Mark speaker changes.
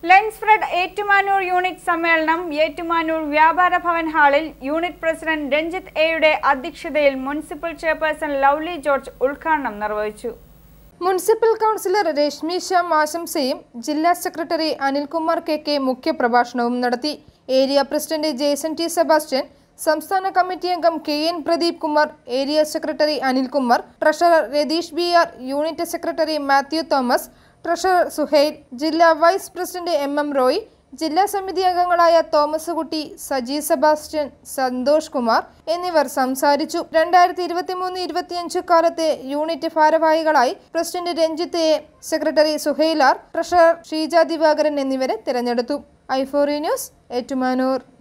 Speaker 1: lens Fred Ettumanoor unit സമ്മേളനം ഏറ്റുമാനൂർ വ്യാപാര ഭവൻ ഹാളിൽ യൂണിറ്റ് പ്രസിഡന്റ് രഞ്ജിത്ത് എയുടെ അധ്യക്ഷതയിൽ മുനിസിപ്പൽ ചെയർപേഴ്സൺ ലവ്ലി ജോർജ് ഉദ്ഘാടനം നിർവഹിച്ചു
Speaker 2: മുനിസിപ്പൽ കൗൺസിലർ രശ്മി ശ്യാം ആശംസയും ജില്ലാ സെക്രട്ടറി അനിൽകുമാർ കെ കെ മുഖ്യപ്രഭാഷണവും നടത്തി area president Jason T Sebastian സംസ്ഥാന കമ്മിറ്റി അംഗം K N Pradeep Kumar area secretary Anilkumar treasurer Ratheesh B R unit secretary Mathew Thomas treasurer Suhail ജില്ലാ vice president M M Roy ജില്ലാ സമിതി അംഗങ്ങളായ തോമസ് കുട്ടി സജി സെബാസ്റ്റ്യൻ സന്തോഷ് കുമാർ എന്നിവർ സംസാരിച്ചു രണ്ടായിരത്തി ഇരുപത്തി മൂന്ന് ഇരുപത്തിയഞ്ച് കാലത്തെ യൂണിറ്റ് ഭാരവാഹികളായി പ്രസിഡന്റ് രഞ്ജിത്ത് എ സെക്രട്ടറി സുഹൈലാർ ട്രഷറർ ഷീജ ദിവാകരൻ എന്നിവരെ തിരഞ്ഞെടുത്തു ഐഫോറി ന്യൂസ് ഏറ്റുമാനൂർ